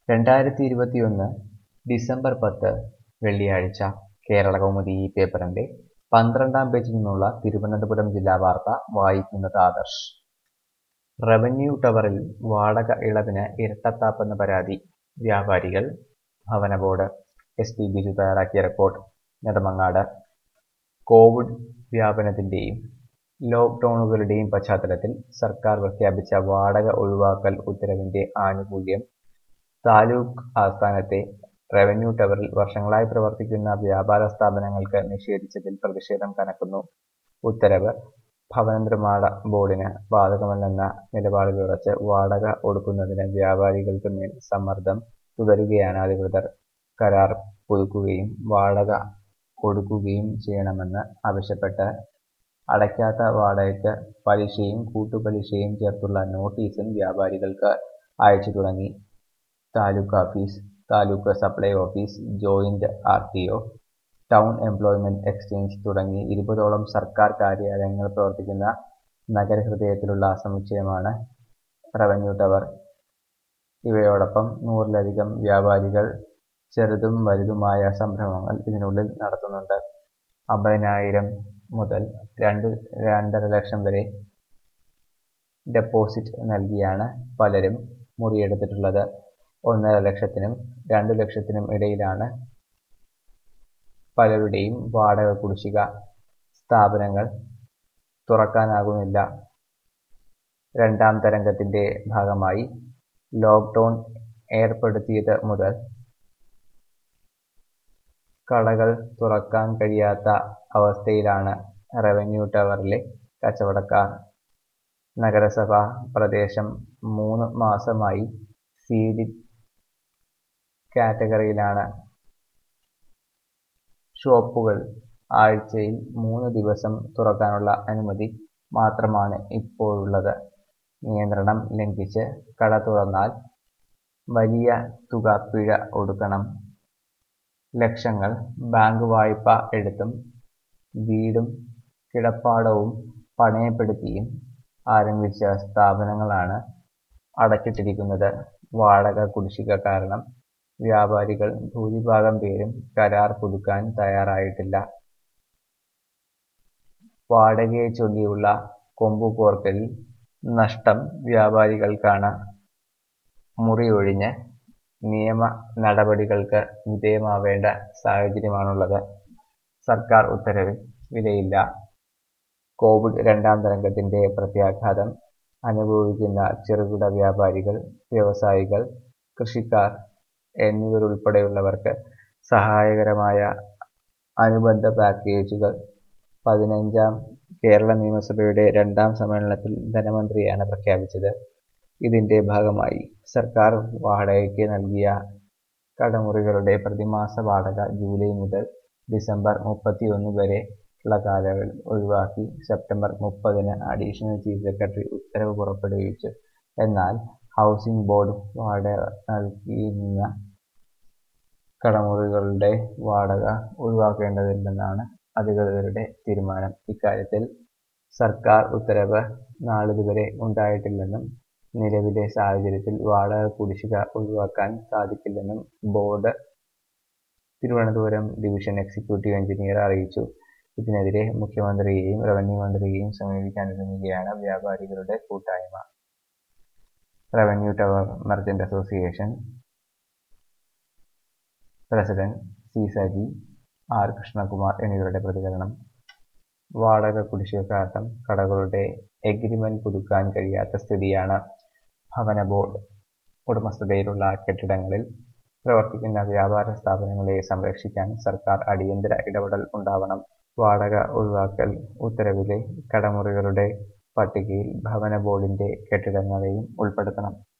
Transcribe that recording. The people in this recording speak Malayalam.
രണ്ടായിരത്തി ഇരുപത്തിയൊന്ന് ഡിസംബർ പത്ത് വെള്ളിയാഴ്ച കേരളകൗമുദി ഈ പേപ്പറിന്റെ പന്ത്രണ്ടാം പേജിൽ നിന്നുള്ള തിരുവനന്തപുരം ജില്ലാ വാർത്ത വായിക്കുന്നത് ആദർശ് റവന്യൂ ടവറിൽ വാടക ഇളവിന് ഇരട്ടത്താപ്പെന്ന പരാതി വ്യാപാരികൾ ഭവന ബോർഡ് എസ് പി ബിജു തയ്യാറാക്കിയ റിപ്പോർട്ട് നെടുമങ്ങാട് കോവിഡ് വ്യാപനത്തിന്റെയും ലോക്ക്ഡൌണുകളുടെയും പശ്ചാത്തലത്തിൽ സർക്കാർ പ്രഖ്യാപിച്ച വാടക ഒഴിവാക്കൽ ഉത്തരവിന്റെ ആനുകൂല്യം താലൂക്ക് ആസ്ഥാനത്തെ റവന്യൂ ടവറിൽ വർഷങ്ങളായി പ്രവർത്തിക്കുന്ന വ്യാപാര സ്ഥാപനങ്ങൾക്ക് നിഷേധിച്ചതിൽ പ്രതിഷേധം കനക്കുന്നു ഉത്തരവ് ഭവന നിർമ്മാണ ബോർഡിന് ബാധകമല്ലെന്ന നിലപാടിലുറച്ച് വാടക ഒടുക്കുന്നതിന് വ്യാപാരികൾക്ക് മേൽ സമ്മർദ്ദം തുടരുകയാണ് അധികൃതർ കരാർ പുതുക്കുകയും വാടക കൊടുക്കുകയും ചെയ്യണമെന്ന് ആവശ്യപ്പെട്ട് അടയ്ക്കാത്ത വാടകയ്ക്ക് പലിശയും കൂട്ടുപലിശയും ചേർത്തുള്ള നോട്ടീസും വ്യാപാരികൾക്ക് അയച്ചു തുടങ്ങി taluk office taluk supply office joint R T O town employment exchange തുടങ്ങി ഇരുപതോളം സർക്കാർ കാര്യാലയങ്ങൾ പ്രവർത്തിക്കുന്ന നഗരഹൃദയത്തിലുള്ള സമുച്ചയമാണ് റവന്യൂ ടവർ ഇവയോടൊപ്പം നൂറിലധികം വ്യാപാരികൾ ചെറുതും വലുതുമായ സംരംഭങ്ങൾ ഇതിനുള്ളിൽ നടത്തുന്നുണ്ട് അമ്പതിനായിരം മുതൽ രണ്ട് രണ്ടര ലക്ഷം വരെ ഡെപ്പോസിറ്റ് നൽകിയാണ് പലരും മുറിയെടുത്തിട്ടുള്ളത് ഒന്നര ലക്ഷത്തിനും രണ്ടു ലക്ഷത്തിനും ഇടയിലാണ് പലരുടെയും വാടക കുടിശ്ശിക സ്ഥാപനങ്ങൾ തുറക്കാനാകുന്നില്ല രണ്ടാം തരംഗത്തിന്റെ ഭാഗമായി ലോക്ക്ഡൌൺ ഏർപ്പെടുത്തിയത് മുതൽ കടകൾ തുറക്കാൻ കഴിയാത്ത അവസ്ഥയിലാണ് റവന്യൂ ടവറിലെ കച്ചവടക്കാർ നഗരസഭ പ്രദേശം മൂന്ന് മാസമായി സി ഡി കാറ്റഗറിയിലാണ് ഷോപ്പുകൾ ആഴ്ചയിൽ മൂന്ന് ദിവസം തുറക്കാനുള്ള അനുമതി മാത്രമാണ് ഇപ്പോഴുള്ളത് നിയന്ത്രണം ലംഘിച്ച് കട തുറന്നാൽ വലിയ തുക പിഴ ഒടുക്കണം ലക്ഷങ്ങൾ ബാങ്ക് വായ്പ എടുത്തും വീടും കിടപ്പാടവും പണയപ്പെടുത്തിയും ആരംഭിച്ച സ്ഥാപനങ്ങളാണ് അടച്ചിട്ടിരിക്കുന്നത് വാടക കുടിശ്ശിക കാരണം വ്യാപാരികൾ ഭൂരിഭാഗം പേരും കരാർ പുതുക്കാൻ തയ്യാറായിട്ടില്ല വാടകയെ ചൊല്ലിയുള്ള കൊമ്പുകോർക്കലിൽ നഷ്ടം വ്യാപാരികൾക്കാണ് മുറിയൊഴിഞ്ഞ് നിയമ നടപടികൾക്ക് വിധേയമാവേണ്ട സാഹചര്യമാണുള്ളത് സർക്കാർ ഉത്തരവിൽ വിലയില്ല കോവിഡ് രണ്ടാം തരംഗത്തിന്റെ പ്രത്യാഘാതം അനുഭവിക്കുന്ന ചെറുകിട വ്യാപാരികൾ വ്യവസായികൾ കൃഷിക്കാർ എന്നിവരുൾപ്പെടെയുള്ളവർക്ക് സഹായകരമായ അനുബന്ധ പാക്കേജുകൾ പതിനഞ്ചാം കേരള നിയമസഭയുടെ രണ്ടാം സമ്മേളനത്തിൽ ധനമന്ത്രിയാണ് പ്രഖ്യാപിച്ചത് ഇതിന്റെ ഭാഗമായി സർക്കാർ വാടകയ്ക്ക് നൽകിയ കടമുറികളുടെ പ്രതിമാസ വാടക ജൂലൈ മുതൽ ഡിസംബർ മുപ്പത്തിയൊന്ന് വരെ ഉള്ള കാലയളവിൽ ഒഴിവാക്കി സെപ്റ്റംബർ മുപ്പതിന് അഡീഷണൽ ചീഫ് സെക്രട്ടറി ഉത്തരവ് പുറപ്പെടുവിച്ചു എന്നാൽ ഹൗസിംഗ് ബോർഡ് വാടക നൽകിയിരുന്ന കടമുറികളുടെ വാടക ഒഴിവാക്കേണ്ടതില്ലെന്നാണ് അധികൃതരുടെ തീരുമാനം ഇക്കാര്യത്തിൽ സർക്കാർ ഉത്തരവ് നാളിതുവരെ ഉണ്ടായിട്ടില്ലെന്നും നിലവിലെ സാഹചര്യത്തിൽ വാടക കുടിശ്ശിക ഒഴിവാക്കാൻ സാധിക്കില്ലെന്നും board Thiruvananthapuram division executive engineer അറിയിച്ചു ഇതിനെതിരെ മുഖ്യമന്ത്രിയെയും റവന്യൂ മന്ത്രിയെയും സമീപിക്കാനൊരുങ്ങുകയാണ് വ്യാപാരികളുടെ കൂട്ടായ്മ revenue tower merchant association president C Saji R Krishnakumar എന്നിവരുടെ പ്രതികരണം വാടക കുടിശ്ശിക കാരണം കടകളുടെ എഗ്രിമെന്റ് പുതുക്കാൻ കഴിയാത്ത സ്ഥിതിയാണ് ഭവന ബോർഡ് ഉടമസ്ഥതയിലുള്ള കെട്ടിടങ്ങളിൽ പ്രവർത്തിക്കുന്ന വ്യാപാര സ്ഥാപനങ്ങളെ സംരക്ഷിക്കാൻ സർക്കാർ അടിയന്തര ഇടപെടൽ ഉണ്ടാവണം വാടക ഒഴിവാക്കൽ ഉത്തരവിലെ കടമുറികളുടെ പട്ടികയിൽ ഭവന ബോർഡിന്റെ കെട്ടിടങ്ങളെയും ഉൾപ്പെടുത്തണം